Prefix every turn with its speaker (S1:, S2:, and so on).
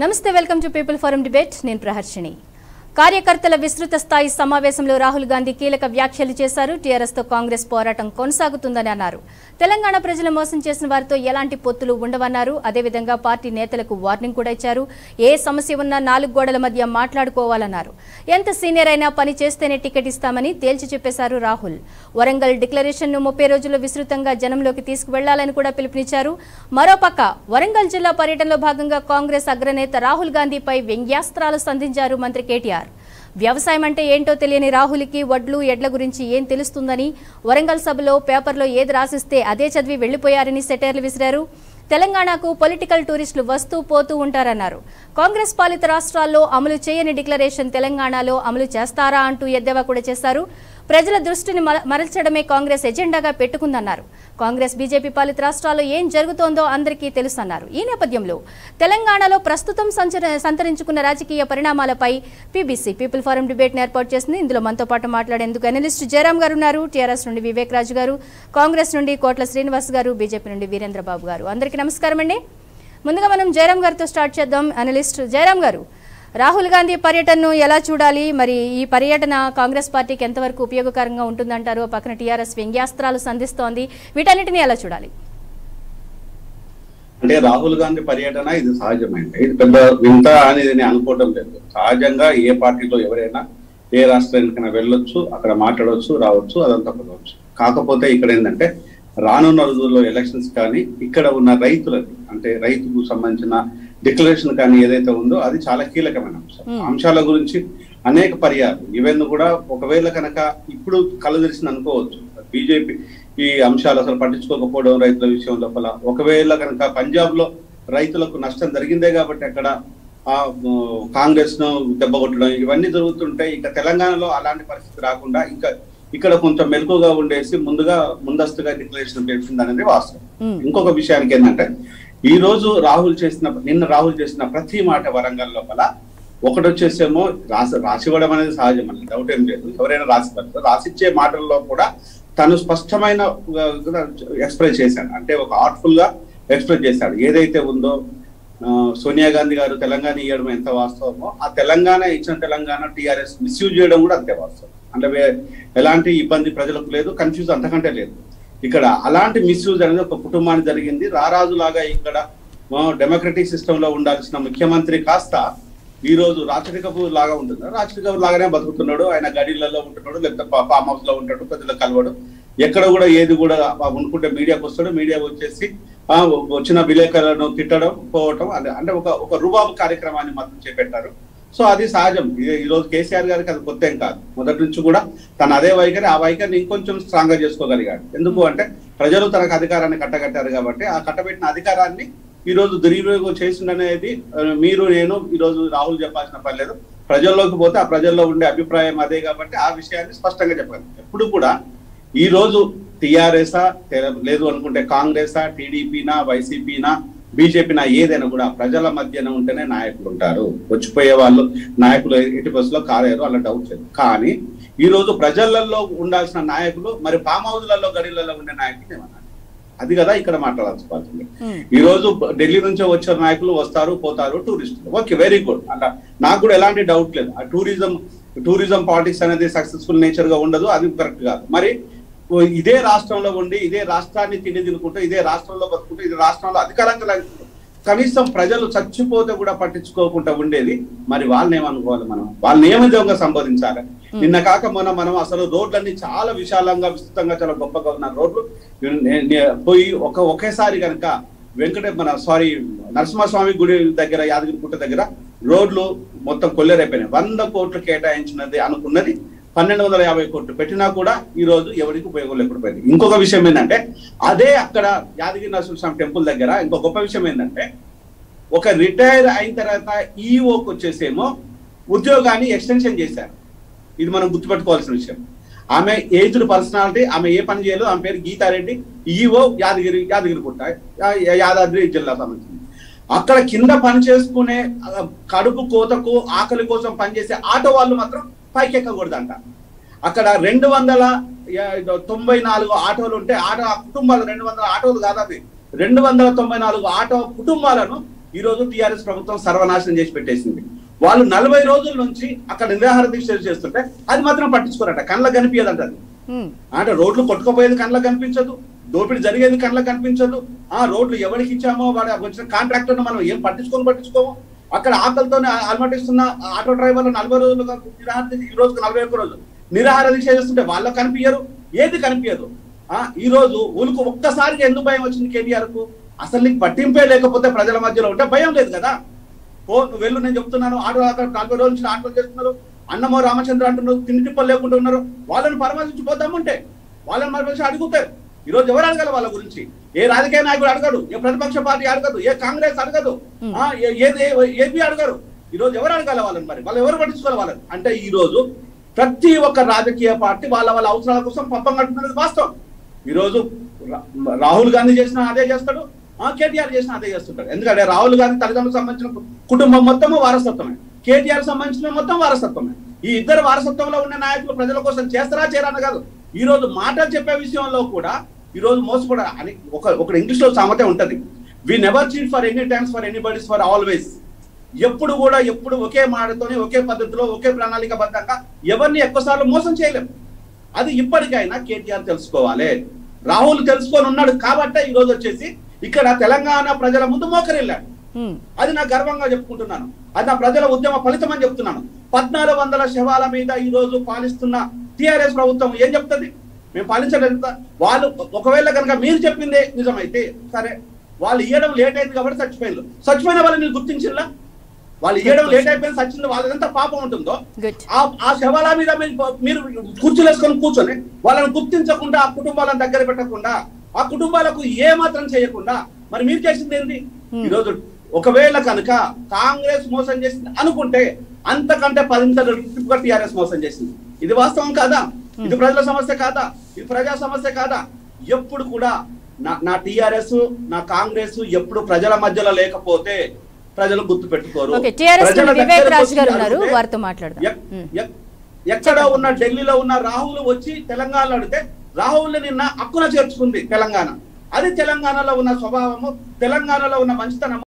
S1: నమస్తే welcome to people forum debate నేను ప్రహర్షిణి కార్యకర్తల విస్తృత స్థాయి సమావేశంలో రాహుల్ గాంధీ కీలక వ్యాఖ్యలు చేశారు టీఆర్ఎస్ తో కాంగ్రెస్ పోరాటం కొనసాగుతుందని అన్నారు తెలంగాణ ప్రజలు మోసం చేసిన వారితో ఎలాంటి పొత్తులు ఉండవన్నారు అదేవిధంగా పార్టీ నేతలకు వార్నింగ్ కూడా ఇచ్చారు ఏ సమస్య ఉన్నా నాలుగు గోడల మధ్య మాట్లాడుకోవాలన్నారు ఎంత సీనియర్ అయినా పని చేస్తేనే టికెట్ ఇస్తామని తేల్చి చెప్పేశారు రాహుల్ వరంగల్ డిక్లరేషన్ ను ముప్పై రోజుల్లో విస్తృతంగా జనంలోకి తీసుకువెళ్లాలని కూడా పిలుపునిచ్చారు మరోపక్క వరంగల్ జిల్లా పర్యటనలో భాగంగా కాంగ్రెస్ అగ్రనేత రాహుల్ గాంధీపై వ్యంగ్యాస్త్రాలు సంధించారు మంత్రి కేటీఆర్ వ్యవసాయం అంటే ఏంటో తెలియని రాహుల్కి వడ్లు ఎడ్ల గురించి ఏం తెలుస్తుందని వరంగల్ సభలో పేపర్లో ఏది రాసిస్తే అదే చదివి వెళ్లిపోయారని సెటైర్లు విసిరారు తెలంగాణకు పొలిటికల్ టూరిస్టులు వస్తూ పోతూ ఉంటారన్నారు కాంగ్రెస్ పాలిత రాష్ట్రాల్లో అమలు చేయని డిక్లరేషన్ తెలంగాణలో అమలు చేస్తారా అంటూ ఎద్దేవా కూడా చేశారు ప్రజల దృష్టిని మల- మరల్చడమే కాంగ్రెస్ ఎజెండాగా పెట్టుకుందన్నారు కాంగ్రెస్ బీజేపీ పాలిత రాష్ట్రాల్లో ఏం జరుగుతోందో అందరికీ తెలుసన్నారు ఈ నేపథ్యంలో తెలంగాణలో ప్రస్తుతం సంచర సంతరించుకున్న రాజకీయ పరిణామాలపై పీబీసీ పీపుల్ ఫోరం డిబేట్ ను ఏర్పాటు చేసింది ఇందులో మనతో పాటు మాట్లాడేందుకు అనలిస్ట్ జయరాం గారు ఉన్నారు టీఆర్ఎస్ నుండి వివేక్ రాజు గారు కాంగ్రెస్ నుండి కోట్ల శ్రీనివాస్ గారు బీజేపీ నుండి వీరేంద్ర బాబు గారు అందరికీ నమస్కారం అండి ముందుగా మనం జయరాం గారితో స్టార్ట్ చేద్దాం అనలిస్ట్ జయరాం గారు రాహుల్ గాంధీ పర్యటనను ఎలా చూడాలి మరి ఈ పర్యటన కాంగ్రెస్ పార్టీకి ఎంతవరకు ఉపయోగకరంగా ఉంటుందంటారు ఓ పక్కన టీఆర్ఎస్ వ్యంగ్యాస్త్రాలు సంధిస్తోంది వీటన్నిటిని ఎలా చూడాలి
S2: అంటే రాహుల్ గాంధీ పర్యటన ఇది సహజమైంది ఇది పెద్ద వింత అనేది నేను అనుకోవడం లేదు సహజంగా ఏ పార్టీలో ఎవరైనా ఏ రాష్ట్రానికైనా వెళ్ళొచ్చు అక్కడ మాట్లాడవచ్చు రావచ్చు అదంతా కుదవచ్చు కాకపోతే ఇక్కడ ఏంటంటే రానున్న రోజుల్లో ఎలక్షన్స్ కానీ ఇక్కడ ఉన్న రైతులకి అంటే రైతుకు సంబంధించిన డిక్లరేషన్ కానీ ఏదైతే ఉందో అది చాలా కీలకమైన అంశం
S1: Hmm.
S2: అంశాల గురించి అనేక పర్యాలు ఈవెన్ కూడా ఒకవేళ కనుక ఇప్పుడు కళ్ళు తెరిచింది అనుకోవచ్చు బీజేపీ ఈ అంశాలు అసలు పట్టించుకోకపోవడం రైతుల విషయం లోపల ఒకవేళ కనుక పంజాబ్ లో రైతులకు నష్టం జరిగిందే కాబట్టి అక్కడ ఆ ఉ, కాంగ్రెస్ ను దెబ్బకొట్టడం ఇవన్నీ జరుగుతుంటాయి ఇక తెలంగాణలో అలాంటి పరిస్థితి రాకుండా ఇంకా ఇక్కడ కొంచెం మెలకుగా ఉండేసి ముందుగా ముందస్తుగా డిక్లరేషన్ చేసింది అనేది వాస్తవం
S1: మ్మ్.
S2: ఇంకొక విషయానికి ఏంటంటే ఈ రోజు రాహుల్ చేసిన నిన్న రాహుల్ చేసిన ప్రతి మాట వరంగల్ లోపల ఒకటి వచ్చేసేమో రాసి రాసివ్వడం అనేది సహజం అండి డౌట్ ఏం లేదు ఎవరైనా రాసి పెడతారు రాసిచ్చే మాటల్లో కూడా తను స్పష్టమైన ఎక్స్ప్రెస్ చేశాడు అంటే ఒక ఆర్ట్ఫుల్ గా ఎక్స్ప్రెస్ చేశాడు ఏదైతే ఉందో ఆ, సోనియా గాంధీ గారు తెలంగాణ ఇవ్వడం ఎంత వాస్తవమో ఆ తెలంగాణ ఇచ్చిన తెలంగాణ టిఆర్ఎస్ మిస్యూజ్ చేయడం కూడా అంతే వాస్తవం అంటే వే- ఎలాంటి ఇబ్బంది ప్రజలకు లేదు కన్ఫ్యూజ్ అంతకంటే లేదు ఇక్కడ అలాంటి మిస్యూజ్ అనేది ఒక కుటుంబానికి జరిగింది రారాజులాగా ఇక్కడ డెమోక్రటిక్ సిస్టమ్ లో ఉండాల్సిన ముఖ్యమంత్రి కాస్త ఈ రోజు రాచరికపు లాగా ఉంటుంది రాచరికపు లాగానే బతుకుతున్నాడు ఆయన గడిలలో ఉంటున్నాడు లేకపోతే ఫామ్ హౌస్ లో ఉంటాడు ప్రజలకు కలవడు ఎక్కడ కూడా ఏది కూడా ఆ అనుకుంటే మీడియాకి వస్తాడు మీడియా వచ్చేసి ఆ వచ్చిన విలేకరులను తిట్టడం పోవటం అదే అంటే ఒక ఒక రుబాబు కార్యక్రమాన్ని మాత్రం చేపట్టారు సో అది సహజం ఇది ఈ రోజు కేసీఆర్ గారికి అది కొత్త ఏం కాదు మొదటి నుంచి కూడా తన అదే వైఖరి ఆ వైఖరిని ఇంకొంచెం స్ట్రాంగ్ గా చేసుకోగలిగాడు ఎందుకు అంటే ప్రజలు తనకు అధికారాన్ని కట్టగట్టారు కాబట్టి ఆ కట్టబెట్టిన అధికారాన్ని ఈ రోజు దుర్వినియోగం చేసిండనేది ఆ, మీరు నేను ఈ రోజు రాహుల్ చెప్పాల్సిన పని లేదు ప్రజల్లోకి పోతే ఆ ప్రజల్లో ఉండే అభిప్రాయం అదే కాబట్టి ఆ విషయాన్ని స్పష్టంగా చెప్పాలి ఎప్పుడు కూడా ఈ రోజు టిఆర్ఎసా లేదు అనుకుంటే కాంగ్రెసా టీడీపీనా వైసీపీనా బీజేపీనా ఏదైనా కూడా ప్రజల మధ్యన ఉంటేనే నాయకులు ఉంటారు వచ్చిపోయే వాళ్ళు నాయకులు ఎట్టి బస్సులో కాలేరు అలా డౌట్ లేదు కానీ ఈ రోజు ప్రజలలో ఉండాల్సిన నాయకులు మరి ఫామ్ హౌస్లలో గడిలలో ఉండే నాయకులు ఏమన్నా అది కదా ఇక్కడ మాట్లాడాల్సి
S1: మ్మ్.
S2: ఈ రోజు ఢిల్లీ నుంచి వచ్చిన నాయకులు వస్తారు పోతారు టూరిస్టులు ఓకే వెరీ గుడ్ అలా నాకు కూడా ఎలాంటి డౌట్ లేదు ఆ టూరిజం టూరిజం పాలిటిక్స్ అనేది సక్సెస్ఫుల్ నేచర్ గా ఉండదు అది కరెక్ట్ కాదు మరి ఓ ఇదే రాష్ట్రంలో ఉండి ఇదే రాష్ట్రాన్ని తిండి తినుకుంటూ ఇదే రాష్ట్రంలో బతుకుంటూ ఇది రాష్ట్రంలో అధికారంగా లాగుకుంటూ కనీసం ప్రజలు చచ్చిపోతే కూడా పట్టించుకోకుండా ఉండేది మరి వాళ్ళని ఏమనుకోవాలి మనం వాళ్ళని ఏ విధంగా సంబోధించాలి నిన్న కాక మొన్న మనం అసలు రోడ్లన్నీ చాలా విశాలంగా విస్తృతంగా చాలా గొప్పగా ఉన్న రోడ్లు నే- నే- పోయి ఒక ఒకేసారి కనుక వెంకట మన సారీ నరసింహస్వామి గుడి దగ్గర యాదగిరి గుట్ట దగ్గర రోడ్లు మొత్తం కొల్లేరైపోయినాయి వంద కోట్లు కేటాయించినది అనుకున్నది పన్నెండు వందల యాభై కోట్లు పెట్టినా కూడా ఈ రోజు ఎవరికి ఉపయోగం లేకుండా పోయింది ఇంకొక విషయం ఏంటంటే అదే అక్కడ యాదగిరి నరసింహస్వామి టెంపుల్ దగ్గర ఇంకో గొప్ప విషయం ఏంటంటే ఒక రిటైర్ అయిన తర్వాత ఈఓకి వచ్చేసేమో ఉద్యోగాన్ని ఎక్స్టెన్షన్ చేశారు ఇది మనం గుర్తుపెట్టుకోవాల్సిన విషయం ఆమె ఏజ్డ్ పర్సనాలిటీ ఆమె ఏ పని చేయలేదు ఆమె పేరు గీతారెడ్డి ఈఓ యాదగిరి యాదగిరి పుట్ట యా- యాదాద్రి జిల్లా సంబంధించింది అక్కడ కింద పని చేసుకునే ఆ, కడుపు కోతకు ఆకలి కోసం పనిచేసే ఆటో వాళ్ళు మాత్రం పైకి ఎక్కకూడదంట అక్కడ రెండు వందల యా- తొంభై నాలుగు ఆటోలు ఉంటే ఆటో ఆ కుటుంబాలు రెండు వందల ఆటోలు కాదు అవి రెండు వందల తొంభై నాలుగు ఆటో కుటుంబాలను ఈ రోజు టిఆర్ఎస్ ప్రభుత్వం సర్వనాశనం చేసి పెట్టేసింది వాళ్ళు నలభై రోజుల నుంచి అక్కడ నిరాహార దీక్షలు చేస్తుంటే అది మాత్రం పట్టించుకోరట కళ్ళకు కనిపించదంట అది
S1: ఉమ్,
S2: అంటే రోడ్లు కొట్టుకుపోయేది కళ్ళకు కనిపించదు దోపిడీ జరిగేది కళ్ళకు కనిపించదు ఆ రోడ్లు ఎవరికి ఇచ్చామో వాడు వచ్చిన కాంట్రాక్టర్ మనం ఏం పట్టించుకొని పట్టించుకోము అక్కడ ఆకలితోనే అలమటిస్తున్న ఆటో డ్రైవర్లు నలభై రోజులుగా నిరాహార దీక్ష- ఈ రోజుకు నలభై ఒక్క రోజులు నిరాహార దీక్ష చేస్తుంటే వాళ్ళకు కనిపించరు ఏది కనిపించదు ఆ ఈ రోజు ఉనికి ఒక్కసారిగా ఎందుకు భయం వచ్చింది కేటీఆర్ కు అసలు నీకు పట్టింపే లేకపోతే ప్రజల మధ్యలో ఉంటే భయం లేదు కదా పో నువ్వు వెళ్ళు నేను చెప్తున్నాను ఆటో అక్కడ నలభై రోజుల నుంచి ఆటోలు చేస్తున్నారు అన్నమో రామచంద్ర అంటున్నారు తిండి తిప్పలు లేకుండా ఉన్నారు వాళ్ళని పరామర్శించి పోతాముంటే వాళ్ళని పరామర్శించి అడుగుతారు ఈ రోజు ఎవరు అడగాలి వాళ్ళ గురించి ఏ రాజకీయ నాయకుడు అడగడు ఏ ప్రతిపక్ష పార్టీ అడగదు ఏ కాంగ్రెస్ అడగదు ఆ, ఏ- ఏది ఏపీ అడగరు ఈ రోజు ఎవరు అడగాలి వాళ్ళని మరి వాళ్ళు ఎవరు పట్టించుకోవాలి వాళ్ళని అంటే ఈ రోజు ప్రతి ఒక్క రాజకీయ పార్టీ వాళ్ళ వాళ్ళ అవసరాల కోసం పప్పం కట్టుకున్నది వాస్తవం ఈ రోజు రా- రాహుల్ గాంధీ చేసిన అదే చేస్తాడు ఆ కేటీఆర్ చేసిన అదే చేస్తుంటాడు ఎందుకంటే రాహుల్ గాంధీ తల్లిదండ్రులకు సంబంధించిన కుటుంబం మొత్తము వారసత్వమే కేటీఆర్ సంబంధించిన మొత్తం వారసత్వమే ఈ ఇద్దరు వారసత్వంలో ఉన్న నాయకులు ప్రజల కోసం చేస్తారా చేయరని కాదు ఈ రోజు మాటలు చెప్పే విషయంలో కూడా ఈ రోజు మోసపడ అని ఒక ఒక ఇంగ్లీష్ లో సామెత ఉంటది we never cheat for any times for any buddies for always ఎప్పుడు కూడా ఎప్పుడు ఒకే మాటతోనే ఒకే పద్ధతిలో ఒకే ప్రణాళికబద్ధంగా ఎవరిని ఎక్కువసార్లు మోసం చేయలేం అది ఇప్పటికైనా కేటీఆర్ తెలుసుకోవాలి రాహుల్ తెలుసుకొని ఉన్నాడు కాబట్టే ఈ రోజు వచ్చేసి ఇక్కడ తెలంగాణ ప్రజల ముందు మోకరిల్లాడు
S1: ఉమ్,
S2: అది నా గర్వంగా చెప్పుకుంటున్నాను అది నా ప్రజల ఉద్యమ ఫలితం అని చెప్తున్నాను పద్నాలుగు వందల శవాల మీద ఈ రోజు పాలిస్తున్న టిఆర్ఎస్ ప్రభుత్వం ఏం చెప్తుంది మేము పాలించలేదు కదా. వాళ్ళు ఒకవేళ కనుక మీరు చెప్పిందే నిజమైతే సరే వాళ్ళు ఇవ్వడం లేట్ అయింది కాబట్టి చచ్చిపోయారు చచ్చిపోయిన వాళ్ళని మీరు గుర్తించిల్లా వాళ్ళు ఇవ్వడం లేట్ అయిపోయింది చచ్చింది వాళ్ళది ఎంత పాపం ఉంటుందో
S1: గుడ్
S2: ఆ ఆ శవాల మీద మీరు మీరు కుర్చీలు వేసుకొని కూర్చొని వాళ్ళని గుర్తించకుండా ఆ కుటుంబాలను దగ్గర పెట్టకుండా ఆ కుటుంబాలకు ఏ మాత్రం చేయకుండా మరి మీరు చేసింది ఏంటి ఈరోజు ఒకవేళ కనుక కాంగ్రెస్ మోసం చేసింది అనుకుంటే అంతకంటే పదింతలు రెట్టింపుగా టిఆర్ఎస్ మోసం చేసింది ఇది వాస్తవం కాదా ఇది ప్రజల సమస్య కాదా ఇది ప్రజా సమస్య కాదా ఎప్పుడు కూడా నా నా టిఆర్ఎస్ నా కాంగ్రెస్ ఎప్పుడు ప్రజల మధ్యలో లేకపోతే ప్రజలు గుర్తు పెట్టుకోరు
S1: ఓకే టిఆర్ఎస్
S2: ప్రజల
S1: వివేక్
S2: దగ్గరకు
S1: రాజ్
S2: వచ్చి
S1: గారు ఉన్నారు
S2: అడిగితే
S1: వారితో మాట్లాడదాం
S2: ఎక్-
S1: ఉమ్.
S2: ఎక్- ఎక్కడ ఉన్న ఢిల్లీలో ఉన్న రాహుల్ వచ్చి తెలంగాణలో అడిగితే రాహుల్ నిన్న హక్కున చేర్చుకుంది తెలంగాణ అది తెలంగాణలో ఉన్న స్వభావము తెలంగాణలో ఉన్న మంచితనం